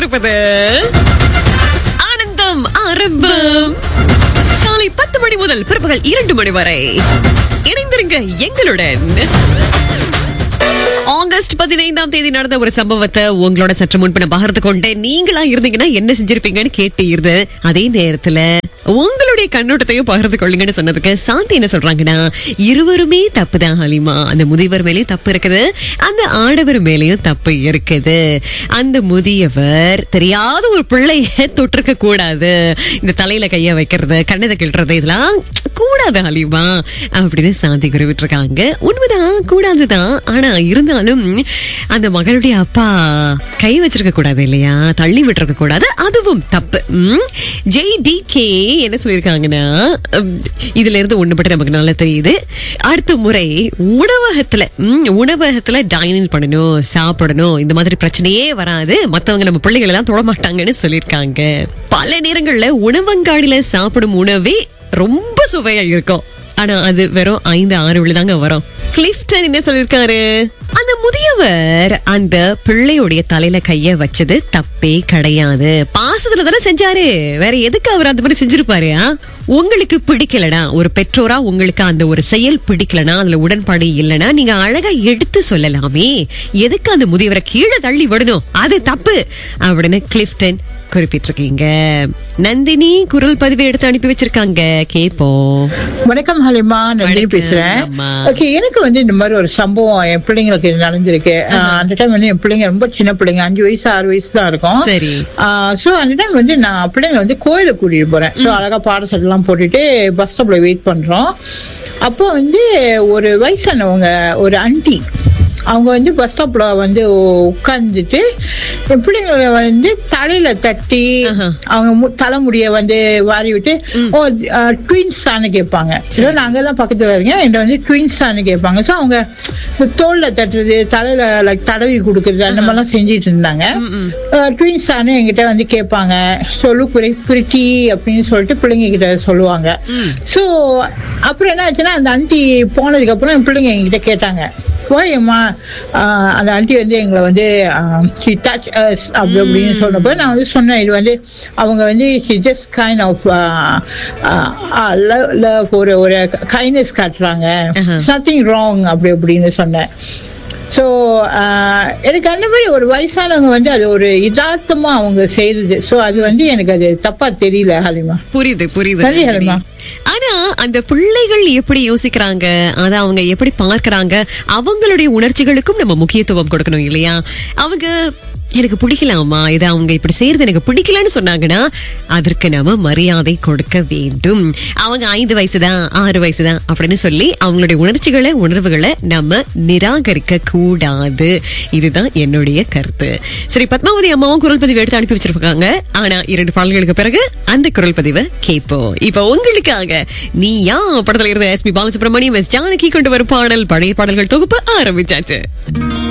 கொண்டிருப்பது ஆனந்தம் ஆரம்பம் காலை பத்து மணி முதல் பிற்பகல் இரண்டு மணி வரை இணைந்திருங்க எங்களுடன் ஆகஸ்ட் பதினைந்தாம் தேதி நடந்த ஒரு சம்பவத்தை உங்களோட சற்று முன்பு நான் பகிர்ந்து கொண்டேன் நீங்களா இருந்தீங்கன்னா என்ன செஞ்சிருப்பீங்கன்னு கேட்டு அதே நேரத்துல உங்களுடைய கண்ணோட்டத்தையும் பகிர்ந்து கொள்ளுங்கன்னு சொன்னதுக்கு சாந்தி என்ன சொல்றாங்கன்னா இருவருமே தப்பு தான் ஹலிமா அந்த முதியவர் மேலயும் தப்பு இருக்குது அந்த ஆடவர் மேலயும் தப்பு இருக்குது அந்த முதியவர் தெரியாத ஒரு பிள்ளைய தொட்டிருக்க கூடாது இந்த தலையில கைய வைக்கிறது கண்ணதை கிள்றது இதெல்லாம் கூடாது ஹலிமா அப்படின்னு சாந்தி குறிப்பிட்டிருக்காங்க உண்மைதான் கூடாதுதான் ஆனா இருந்தாலும் அந்த மகளுடைய அப்பா கை வச்சிருக்க கூடாது இல்லையா தள்ளி விட்டுருக்க கூடாது அதுவும் தப்பு ம். ஜெய் டி கே என்ன சொல்லியிருக்காங்கன்னா உம், இதுல இருந்து ஒண்ணு மட்டும் நமக்கு நல்லா தெரியுது அடுத்த முறை உணவகத்துல ம், உணவகத்துல டைனிங் பண்ணணும் சாப்பிடணும் இந்த மாதிரி பிரச்சனையே வராது மத்தவங்க நம்ம பிள்ளைகள் எல்லாம் தொட மாட்டாங்கன்னு சொல்லியிருக்காங்க பல நேரங்கள்ல உணவங்காடியில சாப்பிடும் உணவே ரொம்ப சுவையா இருக்கும் ஆனா அது வெறும் ஐந்து ஆறு உள்ளதாங்க வரும் கிளிஃப்டன் என்ன சொல்லிருக்காரு அந்த முதியவர் அந்த பிள்ளையுடைய தலையில கைய வச்சது தப்பே கிடையாது பாசத்துல தானே செஞ்சாரு வேற எதுக்கு அவர் அந்த மாதிரி செஞ்சிருப்பாரு ஆ? உங்களுக்கு பிடிக்கலனா ஒரு பெற்றோரா உங்களுக்கு அந்த ஒரு செயல் பிடிக்கலனா அதுல உடன்பாடு இல்லனா நீங்க அழகா எடுத்து சொல்லலாமே எதுக்கு அந்த முதியவரை கீழே தள்ளி விடணும் அது தப்பு அப்படின்னு கிளிஃப்டன் குறிப்பிட்டிருக்கீங்க நந்தினி குரல் பதிவு எடுத்து அனுப்பி வச்சிருக்காங்க கேப்போம் வணக்கம் ஹலிமா நந்தினி வணக்கம், பேசுறேன் அம்மா. ஓகே எனக்கு வந்து இந்த மாதிரி ஒரு சம்பவம் என் பிள்ளைங்களுக்கு இது நடந்திருக்கு ஆஹ், அந்த டைம் வந்து என் பிள்ளைங்க ரொம்ப சின்ன பிள்ளைங்க அஞ்சு வயசு ஆறு வயசு தான் இருக்கும் சரி. சோ அந்த டைம் வந்து நான் பிள்ளைங்க வந்து கோயிலுக்கு கூட்டிட்டு போறேன் சோ அழகா பாட எல்லாம் போட்டுட்டு பஸ் ஸ்டாப்ல வெயிட் பண்றோம் அப்போ வந்து ஒரு வயசானவங்க ஒரு ஆன்ட்டி அவங்க வந்து பஸ் ஸ்டாப்ல வந்து உட்கார்ந்துட்டு என் பிள்ளைங்களை வந்து தலையில தட்டி ஆஹா. அவங்க மு- தலைமுடிய வந்து வாரி விட்டு ஓ ட்வின்ஸ் ஆனு கேட்பாங்க இதோ நாங்க எல்லாம் பக்கத்துல இருக்கேன் என்கிட்ட வந்து ட்வின்ஸ் ஆனு கேட்பாங்க ஸோ அவங்க இந்த தோல்ல தட்டுறது தலையில லைக் தடவி கொடுக்கறது அந்த மாதிரிலாம் செஞ்சிட்டு இருந்தாங்க ட்வின்ஸ் ஆனு என்கிட்ட வந்து கேட்பாங்க சொல்லு குறி பிரிட்டி அப்படின்னு சொல்லிட்டு பிள்ளைங்க கிட்ட சொல்லுவாங்க ஸோ அப்புறம் என்ன ஆச்சுன்னா அந்த ஆண்டி போனதுக்கு அப்புறம் என் பிள்ளைங்க என்கிட்ட கேட்டாங்க போயம்மா அந்த ஆண்டி வந்து எங்களை வந்து டச் அப்படி அப்படின்னு சொன்னப்போ நான் வந்து சொன்னேன் இது வந்து அவங்க வந்து ஜஸ்ட் கைண்ட் ஆஃப் ஒரு ஒரு கைண்ட்னஸ் காட்டுறாங்க நத்திங் ராங் அப்படி அப்படின்னு சொன்னேன் ஸோ எனக்கு அந்த மாதிரி ஒரு வயசானவங்க வந்து அது ஒரு யதார்த்தமா அவங்க செய்யறது ஸோ அது வந்து எனக்கு அது தப்பா தெரியல ஹலிமா புரியுது புரியுது சரி, நந்தினி. ஹரிமா. ஆனா அந்த பிள்ளைகள் எப்படி யோசிக்கிறாங்க அத அவங்க எப்படி பார்க்கறாங்க அவங்களுடைய உணர்ச்சிகளுக்கும் நம்ம முக்கியத்துவம் கொடுக்கணும் இல்லையா அவங்க எனக்கு பிடிக்கலாமா இதை அவங்க இப்படி செய்யறது எனக்கு பிடிக்கலன்னு சொன்னாங்கன்னா அதற்கு நாம மரியாதை கொடுக்க வேண்டும் அவங்க ஐந்து வயசுதான் ஆறு வயசுதான் அப்படின்னு சொல்லி அவங்களுடைய உணர்ச்சிகளை உணர்வுகளை நம்ம நிராகரிக்க கூடாது இதுதான் என்னுடைய கருத்து சரி பத்மாவதி அம்மாவும் குரல் பதிவு எடுத்து அனுப்பி வச்சிருக்காங்க ஆனா இரண்டு பாடல்களுக்கு பிறகு அந்த குரல் பதிவை கேட்போம் இப்ப உங்களுக்காக நீயா படத்துல இருந்த S P Balasubramaniam S Janaki கொண்டு வரும் பாடல் பழைய பாடல்கள் தொகுப்பு ஆரம்பிச்சாச்சு